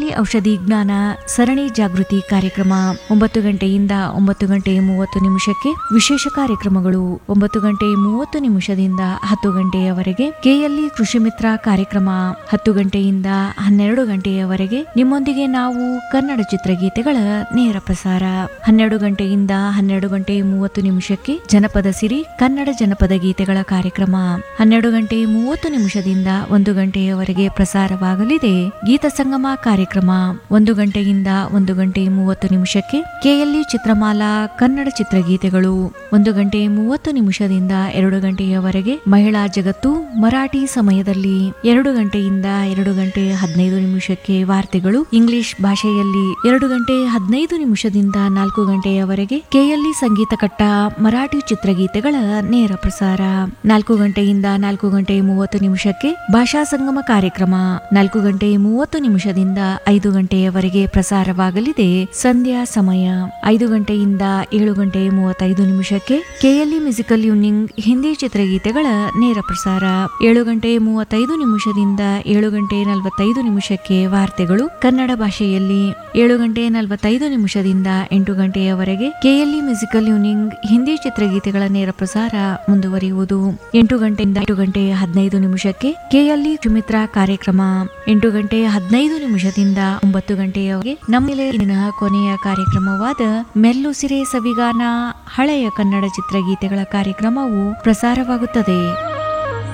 ಕಿಯಲ್ಲಿ ಔಷಧಿ ಜ್ಞಾನ ಸರಣಿ ಜಾಗೃತಿ ಕಾರ್ಯಕ್ರಮ ಒಂಬತ್ತು ಗಂಟೆಯಿಂದ ಒಂಬತ್ತು ಗಂಟೆ ಮೂವತ್ತು ನಿಮಿಷಕ್ಕೆ ವಿಶೇಷ ಕಾರ್ಯಕ್ರಮಗಳು ಒಂಬತ್ತು ಗಂಟೆ ಮೂವತ್ತು ನಿಮಿಷದಿಂದ ಹತ್ತು ಗಂಟೆಯವರೆಗೆ ಕೆಎಲ್ಇ ಕೃಷಿ ಮಿತ್ರ ಕಾರ್ಯಕ್ರಮ ಹತ್ತು ಗಂಟೆಯಿಂದ ಹನ್ನೆರಡು ಗಂಟೆಯವರೆಗೆ ನಿಮ್ಮೊಂದಿಗೆ ನಾವು ಕನ್ನಡ ಚಿತ್ರಗೀತೆಗಳ ನೇರ ಪ್ರಸಾರ ಹನ್ನೆರಡು ಗಂಟೆಯಿಂದ ಹನ್ನೆರಡು ಗಂಟೆ ಮೂವತ್ತು ನಿಮಿಷಕ್ಕೆ ಜನಪದ ಸಿರಿ ಕನ್ನಡ ಜನಪದ ಗೀತೆಗಳ ಕಾರ್ಯಕ್ರಮ ಹನ್ನೆರಡು ಗಂಟೆ ಮೂವತ್ತು ನಿಮಿಷದಿಂದ ಒಂದು ಗಂಟೆಯವರೆಗೆ ಪ್ರಸಾರವಾಗಲಿದೆ ಗೀತ ಸಂಗಮ ಕಾರ್ಯಕ್ರಮ ಒಂದು ಗಂಟೆಯಿಂದ ಒಂದು ಗಂಟೆ ಮೂವತ್ತು ನಿಮಿಷಕ್ಕೆ ಕೆಎಲ್ಇ ಚಿತ್ರಮಾಲಾ ಕನ್ನಡ ಚಿತ್ರಗೀತೆಗಳು ಒಂದು ಗಂಟೆ ಮೂವತ್ತು ನಿಮಿಷದಿಂದ ಎರಡು ಗಂಟೆಯವರೆಗೆ ಮಹಿಳಾ ಜಗತ್ತು ಮರಾಠಿ ಸಮಯದಲ್ಲಿ ಎರಡು ಗಂಟೆಯಿಂದ ಎರಡು ಗಂಟೆ ಹದಿನೈದು ನಿಮಿಷಕ್ಕೆ ವಾರ್ತೆಗಳು ಇಂಗ್ಲಿಷ್ ಭಾಷೆಯಲ್ಲಿ ಎರಡು ಗಂಟೆ ಹದಿನೈದು ನಿಮಿಷದಿಂದ ನಾಲ್ಕು ಗಂಟೆಯವರೆಗೆ ಕೆಎಲ್ಇ ಸಂಗೀತ ಕಟ್ಟ ಮರಾಠಿ ಚಿತ್ರಗೀತೆಗಳ ನೇರ ಪ್ರಸಾರ ನಾಲ್ಕು ಗಂಟೆಯಿಂದ ನಾಲ್ಕು ಗಂಟೆ ಮೂವತ್ತು ನಿಮಿಷಕ್ಕೆ ಭಾಷಾ ಸಂಗಮ ಕಾರ್ಯಕ್ರಮ ನಾಲ್ಕು ಗಂಟೆ ಮೂವತ್ತು ನಿಮಿಷದಿಂದ ಐದು ಗಂಟೆಯವರೆಗೆ ಪ್ರಸಾರವಾಗಲಿದೆ ಸಂಧ್ಯಾ ಸಮಯ ಐದು ಗಂಟೆಯಿಂದ ಏಳು ಗಂಟೆ ಮೂವತ್ತೈದು ನಿಮಿಷಕ್ಕೆ ಕೆಎಲ್ಇ ಮ್ಯೂಸಿಕಲ್ ಯೂನಿಂಗ್ ಹಿಂದಿ ಚಿತ್ರಗೀತೆಗಳ ನೇರ ಪ್ರಸಾರ ಏಳು ಗಂಟೆ ಮೂವತ್ತೈದು ನಿಮಿಷದಿಂದ ಏಳು ಗಂಟೆ ನಲವತ್ತೈದು ನಿಮಿಷಕ್ಕೆ ವಾರ್ತೆಗಳು ಕನ್ನಡ ಭಾಷೆಯಲ್ಲಿ ಏಳು ಗಂಟೆ ನಲವತ್ತೈದು ನಿಮಿಷದಿಂದ ಎಂಟು ಗಂಟೆಯವರೆಗೆ ಕೆಎಲ್ಇ ಮ್ಯೂಸಿಕಲ್ ಯೂನಿಂಗ್ ಹಿಂದಿ ಚಿತ್ರಗೀತೆಗಳ ನೇರ ಪ್ರಸಾರ ಮುಂದುವರಿಯುವುದು ಎಂಟು ಗಂಟೆಯಿಂದ ಎಂಟು ಗಂಟೆ ಹದಿನೈದು ನಿಮಿಷಕ್ಕೆ ಕೆಎಲ್ಇ ಸುಮಿತ್ರಾ ಕಾರ್ಯಕ್ರಮ ಎಂಟು ಗಂಟೆ ಹದಿನೈದು ನಿಮಿಷದಿಂದ ಒಂಬತ್ತು ಗಂಟೆಯವರೆಗೆ ನಮ್ಮ ಇಂದಿನ ಕೊನೆಯ ಕಾರ್ಯಕ್ರಮವಾದ ಮೆಲ್ಲುಸಿರೆ ಸವಿಗಾನ ಹಳೆಯ ಕನ್ನಡ ಚಿತ್ರಗೀತೆಗಳ ಕಾರ್ಯಕ್ರಮವು ಪ್ರಸಾರವಾಗುತ್ತದೆ